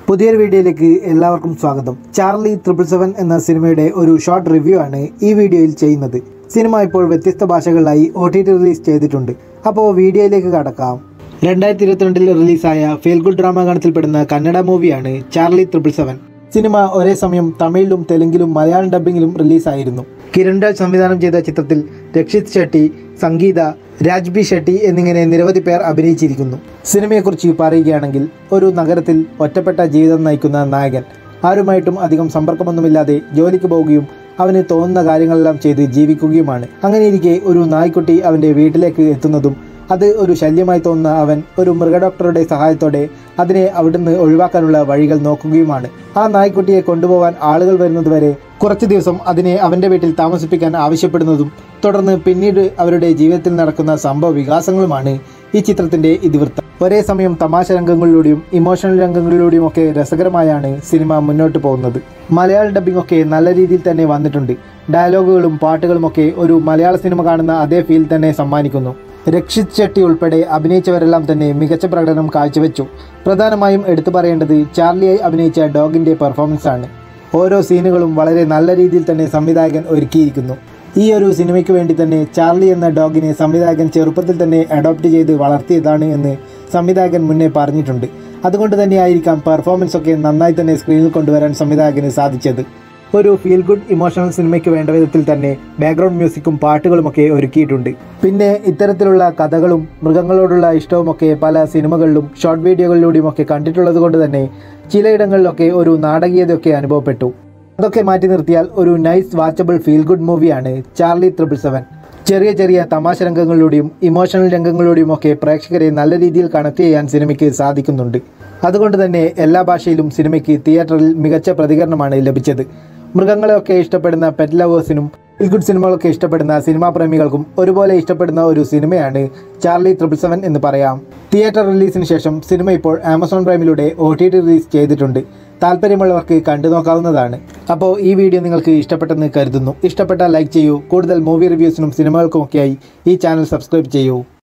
പുതിയൊരു വീഡിയോയിലേക്ക് എല്ലാവർക്കും സ്വാഗതം ചാർലി ട്രിപ്പിൾ സെവൻ എന്ന സിനിമയുടെ ഒരു ഷോർട്ട് റിവ്യൂ ആണ് ഈ വീഡിയോയിൽ ചെയ്യുന്നത് സിനിമ ഇപ്പോൾ വ്യത്യസ്ത ഭാഷകളിലായി ഒ ടി ടി റിലീസ് ചെയ്തിട്ടുണ്ട് അപ്പോൾ വീഡിയോയിലേക്ക് കടക്കാം രണ്ടായിരത്തി ഇരുപത്തിരണ്ടിൽ റിലീസായ ഫീൽ ഗുഡ് ഡ്രാമ ഗണത്തിൽപ്പെടുന്ന കന്നഡ മൂവിയാണ് ചാർലി ട്രിപ്പിൾ സെവൻ സിനിമ ഒരേ സമയം തമിഴിലും തെലുങ്കിലും മലയാളം ഡബ്ബിങ്ങിലും റിലീസായിരുന്നു കിരൺ രാജ് സംവിധാനം ചെയ്ത ചിത്രത്തിൽ രക്ഷിത് ഷെട്ടി സംഗീത രാജ്ബി ഷെട്ടി എന്നിങ്ങനെ നിരവധി പേർ അഭിനയിച്ചിരിക്കുന്നു സിനിമയെക്കുറിച്ച് പറയുകയാണെങ്കിൽ ഒരു നഗരത്തിൽ ഒറ്റപ്പെട്ട ജീവിതം നയിക്കുന്ന നായകൻ ആരുമായിട്ടും അധികം സമ്പർക്കമൊന്നുമില്ലാതെ ജോലിക്ക് പോവുകയും അവന് തോന്നുന്ന കാര്യങ്ങളെല്ലാം ചെയ്ത് ജീവിക്കുകയുമാണ് അങ്ങനെയിരിക്കെ ഒരു നായ്ക്കുട്ടി അവൻ്റെ വീട്ടിലേക്ക് എത്തുന്നതും അത് ഒരു ശല്യമായി തോന്നുന്ന അവൻ ഒരു മൃഗഡോക്ടറുടെ സഹായത്തോടെ അതിനെ അവിടുന്ന് ഒഴിവാക്കാനുള്ള വഴികൾ നോക്കുകയുമാണ് ആ നായ്ക്കുട്ടിയെ കൊണ്ടുപോകാൻ ആളുകൾ വരുന്നതുവരെ കുറച്ചു ദിവസം അതിനെ അവൻ്റെ വീട്ടിൽ താമസിപ്പിക്കാൻ ആവശ്യപ്പെടുന്നതും തുടർന്ന് പിന്നീട് അവരുടെ ജീവിതത്തിൽ നടക്കുന്ന സംഭവ വികാസങ്ങളുമാണ് ഈ ചിത്രത്തിന്റെ ഇതിവൃത്തം ഒരേ സമയം തമാശ രംഗങ്ങളിലൂടെയും ഇമോഷണൽ രംഗങ്ങളിലൂടെയും ഒക്കെ രസകരമായാണ് സിനിമ മുന്നോട്ട് പോകുന്നത് മലയാള ഡബ്ബിംഗ് ഒക്കെ നല്ല രീതിയിൽ തന്നെ വന്നിട്ടുണ്ട് ഡയലോഗുകളും പാട്ടുകളും ഒക്കെ ഒരു മലയാള സിനിമ കാണുന്ന അതേ ഫീൽ തന്നെ സമ്മാനിക്കുന്നു രക്ഷിത് ഷെട്ടി ഉൾപ്പെടെ അഭിനയിച്ചവരെല്ലാം തന്നെ മികച്ച പ്രകടനം കാഴ്ചവെച്ചു പ്രധാനമായും എടുത്തു പറയേണ്ടത് ചാർലിയായി അഭിനയിച്ച ഡോഗിന്റെ പെർഫോമൻസ് ആണ് ഓരോ സീനുകളും വളരെ നല്ല രീതിയിൽ തന്നെ സംവിധായകൻ ഒരുക്കിയിരിക്കുന്നു ഈ ഒരു സിനിമയ്ക്ക് വേണ്ടി തന്നെ ചാർലി എന്ന ഡോഗിനെ സംവിധായകൻ ചെറുപ്പത്തിൽ തന്നെ അഡോപ്റ്റ് ചെയ്ത് വളർത്തിയതാണ് എന്ന് സംവിധായകൻ മുന്നേ പറഞ്ഞിട്ടുണ്ട് അതുകൊണ്ട് തന്നെയായിരിക്കാം പെർഫോമൻസ് ഒക്കെ നന്നായി തന്നെ സ്ക്രീനിൽ കൊണ്ടുവരാൻ സംവിധായകന് സാധിച്ചത് ഒരു ഫീൽ ഗുഡ് ഇമോഷണൽ സിനിമയ്ക്ക് വേണ്ട വിധത്തിൽ തന്നെ ബാക്ക്ഗ്രൗണ്ട് മ്യൂസിക്കും പാട്ടുകളുമൊക്കെ ഒരുക്കിയിട്ടുണ്ട് പിന്നെ ഇത്തരത്തിലുള്ള കഥകളും മൃഗങ്ങളോടുള്ള ഇഷ്ടവുമൊക്കെ പല സിനിമകളിലും ഷോർട്ട് വീഡിയോകളിലൂടെയും ഒക്കെ കണ്ടിട്ടുള്ളത് കൊണ്ട് തന്നെ ചിലയിടങ്ങളിലൊക്കെ ഒരു നാടകീയതയൊക്കെ അനുഭവപ്പെട്ടു അതൊക്കെ മാറ്റി നിർത്തിയാൽ ഒരു നൈസ് വാച്ചബിൾ ഫീൽ ഗുഡ് മൂവിയാണ് ചാർലി ത്രിപ്പിൾ സെവൻ ചെറിയ ചെറിയ തമാശ രംഗങ്ങളിലൂടെയും ഇമോഷണൽ രംഗങ്ങളിലൂടെയും ഒക്കെ പ്രേക്ഷകരെ നല്ല രീതിയിൽ കണക്ട് ചെയ്യാൻ സിനിമയ്ക്ക് സാധിക്കുന്നുണ്ട് അതുകൊണ്ട് തന്നെ എല്ലാ ഭാഷയിലും സിനിമയ്ക്ക് തിയേറ്ററിൽ മികച്ച പ്രതികരണമാണ് ലഭിച്ചത് മൃഗങ്ങളെയൊക്കെ ഇഷ്ടപ്പെടുന്ന പെറ്റ് ലവേഴ്സിനും ഫീൽ ഗുഡ് സിനിമകളൊക്കെ ഇഷ്ടപ്പെടുന്ന സിനിമാ പ്രേമികൾക്കും ഒരുപോലെ ഇഷ്ടപ്പെടുന്ന ഒരു സിനിമയാണ് ചാർലി ട്രിപ്പിൾ സെവൻ എന്ന് പറയാം തിയേറ്റർ റിലീസിന് ശേഷം സിനിമ ഇപ്പോൾ ആമസോൺ പ്രൈമിലൂടെ ഒ ടി ടി റിലീസ് ചെയ്തിട്ടുണ്ട് താല്പര്യമുള്ളവർക്ക് കണ്ടു നോക്കാവുന്നതാണ് അപ്പോൾ ഈ വീഡിയോ നിങ്ങൾക്ക് ഇഷ്ടപ്പെട്ടെന്ന് കരുതുന്നു ഇഷ്ടപ്പെട്ടാൽ ലൈക്ക് ചെയ്യൂ കൂടുതൽ മൂവി റിവ്യൂസിനും സിനിമകൾക്കുമൊക്കെയായി ഈ ചാനൽ സബ്സ്ക്രൈബ് ചെയ്യൂ